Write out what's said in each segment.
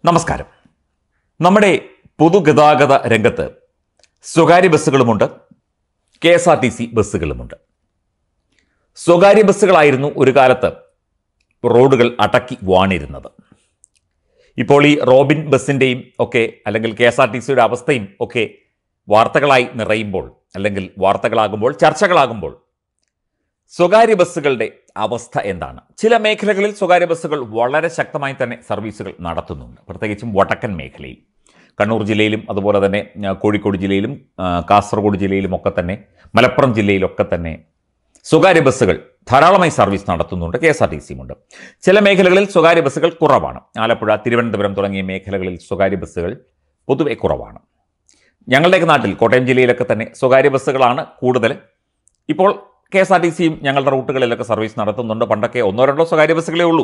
നമസ്കാരം നമ്മുടെ പൊതുഗതാഗത രംഗത്ത് സ്വകാര്യ ബസ്സുകളുമുണ്ട് K S R T C ബസ്സുകളുമുണ്ട് സ്വകാര്യ ബസ്സുകളായിരുന്നു ഒരു കാലത്ത് റോഡുകൾ അടക്കി വാണിരുന്നത് ഇപ്പോൾ ഈ റോബിൻ ബസ്സിൻ്റെയും ഒക്കെ അല്ലെങ്കിൽ കെ എസ് ആർ ടി സിയുടെ അവസ്ഥയും ഒക്കെ വാർത്തകളായി നിറയുമ്പോൾ അല്ലെങ്കിൽ വാർത്തകളാകുമ്പോൾ ചർച്ചകളാകുമ്പോൾ സ്വകാര്യ ബസ്സുകളുടെ അവസ്ഥ എന്താണ് ചില മേഖലകളിൽ സ്വകാര്യ ബസ്സുകൾ വളരെ ശക്തമായി തന്നെ സർവീസുകൾ നടത്തുന്നുണ്ട് പ്രത്യേകിച്ചും വടക്കൻ മേഖലയിൽ കണ്ണൂർ ജില്ലയിലും അതുപോലെ തന്നെ ആ, കോഴിക്കോട് ജില്ലയിലും ആ, കാസർഗോഡ് ജില്ലയിലും ഒക്കെ തന്നെ മലപ്പുറം ജില്ലയിലൊക്കെ തന്നെ സ്വകാര്യ ബസ്സുകൾ ധാരാളമായി സർവീസ് നടത്തുന്നുണ്ട് കെ എസ് ആർ ടി സിയുമുണ്ട് ചില മേഖലകളിൽ സ്വകാര്യ ബസ്സുകൾ കുറവാണ് ആലപ്പുഴ തിരുവനന്തപുരം തുടങ്ങിയ മേഖലകളിൽ സ്വകാര്യ ബസ്സുകൾ പൊതുവെ കുറവാണ് ഞങ്ങളുടെയൊക്കെ നാട്ടിൽ കോട്ടയം ജില്ലയിലൊക്കെ തന്നെ സ്വകാര്യ ബസ്സുകളാണ് കൂടുതൽ ഇപ്പോൾ കെ എസ് ആർ ടി സിയും ഞങ്ങളുടെ റൂട്ടുകളിലൊക്കെ സർവീസ് നടത്തുന്നുണ്ട് പണ്ടൊക്കെ ഒന്നോ രണ്ടോ സ്വകാര്യ ബസ്സുകളേ ഉള്ളൂ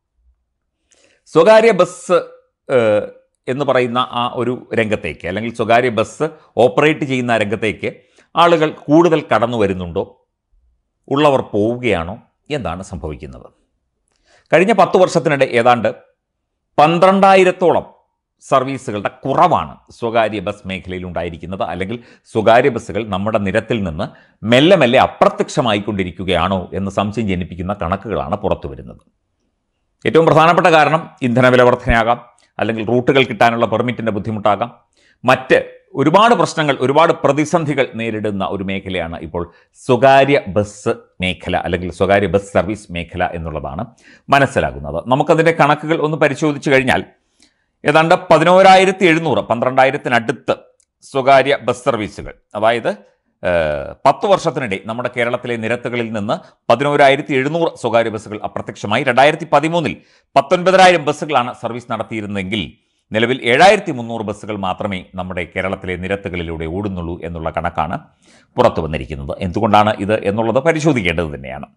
സ്വകാര്യ ബസ് ഏഹ്, എന്ന് പറയുന്ന ആ ഒരു രംഗത്തേക്ക് അല്ലെങ്കിൽ സ്വകാര്യ ബസ് ഓപ്പറേറ്റ് ചെയ്യുന്ന രംഗത്തേക്ക് ആളുകൾ കൂടുതൽ കടന്നു വരുന്നുണ്ടോ ഉള്ളവർ പോവുകയാണോ എന്താണ് സംഭവിക്കുന്നത് കഴിഞ്ഞ പത്ത് വർഷത്തിനിടെ ഏതാണ്ട് പന്ത്രണ്ടായിരത്തോളം സർവീസുകളുടെ കുറവാണ് സ്വകാര്യ ബസ് മേഖലയിൽ ഉണ്ടായിരിക്കുന്നത് അല്ലെങ്കിൽ സ്വകാര്യ ബസ്സുകൾ നമ്മുടെ നിരത്തിൽ നിന്ന് മെല്ലെ മെല്ലെ അപ്രത്യക്ഷമായിക്കൊണ്ടിരിക്കുകയാണോ എന്ന് സംശയം ജനിപ്പിക്കുന്ന കണക്കുകളാണ് പുറത്തു വരുന്നത് ഏറ്റവും പ്രധാനപ്പെട്ട കാരണം ഇന്ധന വില വർധനയാകാം അല്ലെങ്കിൽ റൂട്ടുകൾ കിട്ടാനുള്ള പെർമിറ്റിൻ്റെ ബുദ്ധിമുട്ടാകാം മറ്റ് ഒരുപാട് പ്രശ്നങ്ങൾ ഒരുപാട് പ്രതിസന്ധികൾ നേരിടുന്ന ഒരു മേഖലയാണ് ഇപ്പോൾ സ്വകാര്യ ബസ് മേഖല അല്ലെങ്കിൽ സ്വകാര്യ ബസ് സർവീസ് മേഖല എന്നുള്ളതാണ് മനസ്സിലാകുന്നത് നമുക്കതിൻ്റെ കണക്കുകൾ ഒന്ന് പരിശോധിച്ചു കഴിഞ്ഞാൽ ഏതാണ്ട് പതിനോരായിരത്തി എഴുന്നൂറ് പന്ത്രണ്ടായിരത്തിനടുത്ത് സ്വകാര്യ ബസ് സർവീസുകൾ അതായത് ഏഹ്, പത്ത് വർഷത്തിനിടെ നമ്മുടെ കേരളത്തിലെ നിരത്തുകളിൽ നിന്ന് പതിനോരായിരത്തി എഴുന്നൂറ് സ്വകാര്യ ബസ്സുകൾ അപ്രത്യക്ഷമായി രണ്ടായിരത്തി പതിമൂന്നിൽ പത്തൊൻപതിനായിരം ബസ്സുകളാണ് സർവീസ് നടത്തിയിരുന്നെങ്കിൽ നിലവിൽ ഏഴായിരത്തി മുന്നൂറ് ബസ്സുകൾ മാത്രമേ നമ്മുടെ കേരളത്തിലെ നിരത്തുകളിലൂടെ ഓടുന്നുള്ളൂ എന്നുള്ള കണക്കാണ് പുറത്തു വന്നിരിക്കുന്നത് എന്തുകൊണ്ടാണ് ഇത് എന്നുള്ളത് പരിശോധിക്കേണ്ടത് തന്നെയാണ്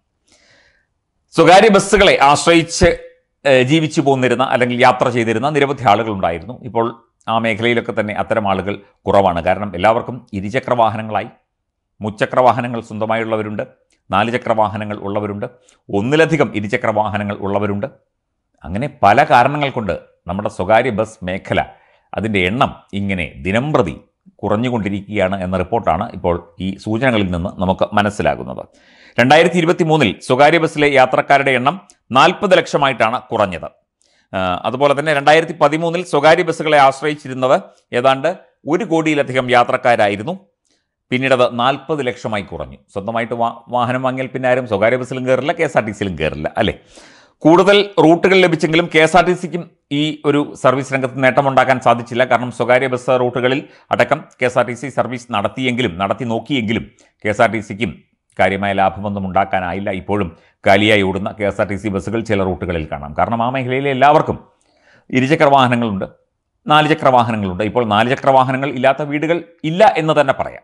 സ്വകാര്യ ബസ്സുകളെ ആശ്രയിച്ച് ഏഹ്, ജീവിച്ചു പോന്നിരുന്ന അല്ലെങ്കിൽ യാത്ര ചെയ്തിരുന്ന നിരവധി ആളുകൾ ഉണ്ടായിരുന്നു ഇപ്പോൾ ആ മേഖലയിലൊക്കെ തന്നെ അത്തരം ആളുകൾ കുറവാണ് കാരണം എല്ലാവർക്കും ഇരുചക്ര വാഹനങ്ങളായി മുച്ചക്ര വാഹനങ്ങൾ സ്വന്തമായുള്ളവരുണ്ട് നാല് ചക്ര വാഹനങ്ങൾ ഉള്ളവരുണ്ട് ഒന്നിലധികം ഇരുചക്ര വാഹനങ്ങൾ ഉള്ളവരുണ്ട് അങ്ങനെ പല കാരണങ്ങൾ കൊണ്ട് നമ്മുടെ സ്വകാര്യ ബസ് മേഖല അതിൻ്റെ എണ്ണം ഇങ്ങനെ ദിനംപ്രതി കുറഞ്ഞുകൊണ്ടിരിക്കുകയാണ് എന്ന റിപ്പോർട്ടാണ് ഇപ്പോൾ ഈ സൂചനകളിൽ നിന്ന് നമുക്ക് മനസ്സിലാകുന്നത് രണ്ടായിരത്തി ഇരുപത്തി മൂന്നിൽ സ്വകാര്യ ബസ്സിലെ യാത്രക്കാരുടെ എണ്ണം നാൽപ്പത് ലക്ഷമായിട്ടാണ് കുറഞ്ഞത് ആ, അതുപോലെ തന്നെ രണ്ടായിരത്തി പതിമൂന്നിൽ സ്വകാര്യ ബസ്സുകളെ ആശ്രയിച്ചിരുന്നത് ഏതാണ്ട് ഒരു കോടിയിലധികം യാത്രക്കാരായിരുന്നു പിന്നീട് അത് നാൽപ്പത് ലക്ഷമായി കുറഞ്ഞു സ്വന്തമായിട്ട് വാ വാഹനം വാങ്ങിയാൽ പിന്നെ ആരും സ്വകാര്യ ബസ്സിലും കയറില്ല കെ എസ് ആർ ടി സിയിലും കയറില്ല അല്ലേ കൂടുതൽ റൂട്ടുകൾ ലഭിച്ചെങ്കിലും കെ എസ് ആർ ടി സിക്കും ഈ ഒരു സർവീസ് രംഗത്ത് നേട്ടമുണ്ടാക്കാൻ സാധിച്ചില്ല കാരണം സ്വകാര്യ ബസ് റൂട്ടുകളിൽ അടക്കം K S R T C service നടത്തിയെങ്കിലും നടത്തി നോക്കിയെങ്കിലും കെ എസ് ആർ ടി സിക്കും കാര്യമായ ലാഭമൊന്നും ഉണ്ടാക്കാനായില്ല ഇപ്പോഴും കാലിയായി ഓടുന്ന K S R T C ബസ്സുകൾ ചില റൂട്ടുകളിൽ കാണാം കാരണം ആ മേഖലയിലെ എല്ലാവർക്കും ഇരുചക്ര വാഹനങ്ങളുണ്ട് നാല് ചക്ര വാഹനങ്ങളുണ്ട് ഇപ്പോൾ നാല് ചക്ര വാഹനങ്ങൾ ഇല്ലാത്ത വീടുകൾ ഇല്ല എന്ന് തന്നെ പറയാം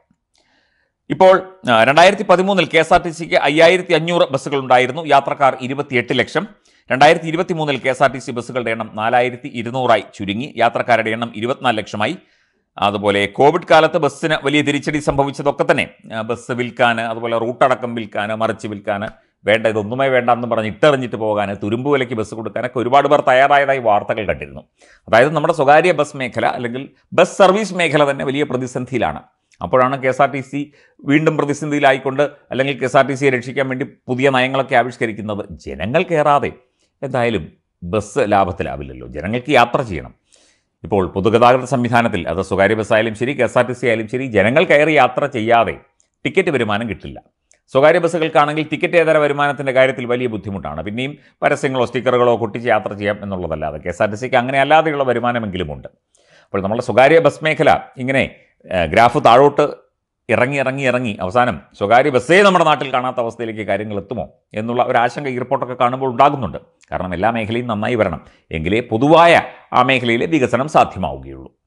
ഇപ്പോൾ ആ, രണ്ടായിരത്തി പതിമൂന്നിൽ കെ എസ് ആർ ടി സിക്ക് അയ്യായിരത്തി അഞ്ഞൂറ് ബസ്സുകൾ ഉണ്ടായിരുന്നു യാത്രക്കാർ ഇരുപത്തിയെട്ട് ലക്ഷം രണ്ടായിരത്തി ഇരുപത്തി മൂന്നിൽ K S R T C ബസ്സുകളുടെ എണ്ണം നാലായിരത്തി ഇരുന്നൂറായി ചുരുങ്ങി യാത്രക്കാരുടെ എണ്ണം ഇരുപത്തിനാല് ലക്ഷമായി അതുപോലെ കോവിഡ് കാലത്ത് ബസ്സിന് വലിയ തിരിച്ചടി സംഭവിച്ചതൊക്കെ തന്നെ ആ, ബസ് വിൽക്കാൻ അതുപോലെ റൂട്ടടക്കം വിൽക്കാൻ മറിച്ച് വിൽക്കാൻ വേണ്ട ഇതൊന്നുമേ വേണ്ട എന്ന് പറഞ്ഞ് ഇട്ടെറിഞ്ഞിട്ട് പോകാൻ തുരുമ്പ് വിലയ്ക്ക് ബസ് കൊടുക്കാനൊക്കെ ഒരുപാട് പേർ തയ്യാറായതായി വാർത്തകൾ കണ്ടിരുന്നു അതായത് നമ്മുടെ സ്വകാര്യ ബസ് മേഖല അല്ലെങ്കിൽ ബസ് സർവീസ് മേഖല തന്നെ വലിയ പ്രതിസന്ധിയിലാണ് അപ്പോഴാണ് K S R T C വീണ്ടും പ്രതിസന്ധിയിലായിക്കൊണ്ട് അല്ലെങ്കിൽ കെ എസ് ആർ ടി സിയെ രക്ഷിക്കാൻ വേണ്ടി പുതിയ നയങ്ങളൊക്കെ ആവിഷ്കരിക്കുന്നത് ജനങ്ങൾ കയറാതെ എന്തായാലും ബസ് ലാഭത്തിലാവില്ലല്ലോ ജനങ്ങൾക്ക് യാത്ര ചെയ്യണം ഇപ്പോൾ പൊതുഗതാഗത സംവിധാനത്തിൽ അത് സ്വകാര്യ ബസ്സായാലും ശരി K S R T C ആയാലും ശരി ജനങ്ങൾ കയറി യാത്ര ചെയ്യാതെ ടിക്കറ്റ് വരുമാനം കിട്ടില്ല സ്വകാര്യ ബസ്സുകൾക്കാണെങ്കിൽ ടിക്കറ്റ് ഏതര വരുമാനത്തിൻ്റെ കാര്യത്തിൽ വലിയ ബുദ്ധിമുട്ടാണ് പിന്നെയും പരസ്യങ്ങളോ സ്റ്റിക്കറുകളോ കൊട്ടിച്ച് യാത്ര ചെയ്യാം എന്നുള്ളതല്ലാതെ കെ എസ് ആർ ടി സിക്ക് അങ്ങനെ അല്ലാതെയുള്ള വരുമാനമെങ്കിലും ഉണ്ട് അപ്പോൾ നമ്മുടെ സ്വകാര്യ ബസ് മേഖല ഇങ്ങനെ ഏഹ്, ഗ്രാഫ് താഴോട്ട് ഇറങ്ങി ഇറങ്ങി ഇറങ്ങി അവസാനം സ്വകാര്യ ബസ്സേ നമ്മുടെ നാട്ടിൽ കാണാത്ത അവസ്ഥയിലേക്ക് കാര്യങ്ങൾ എത്തുമോ എന്നുള്ള ഒരു ആശങ്ക ഈ റിപ്പോർട്ടൊക്കെ കാണുമ്പോൾ ഉണ്ടാകുന്നുണ്ട് കാരണം എല്ലാ മേഖലയും നന്നായി വരണം എങ്കിലേ പൊതുവായ ആ മേഖലയിലെ വികസനം സാധ്യമാവുകയുള്ളൂ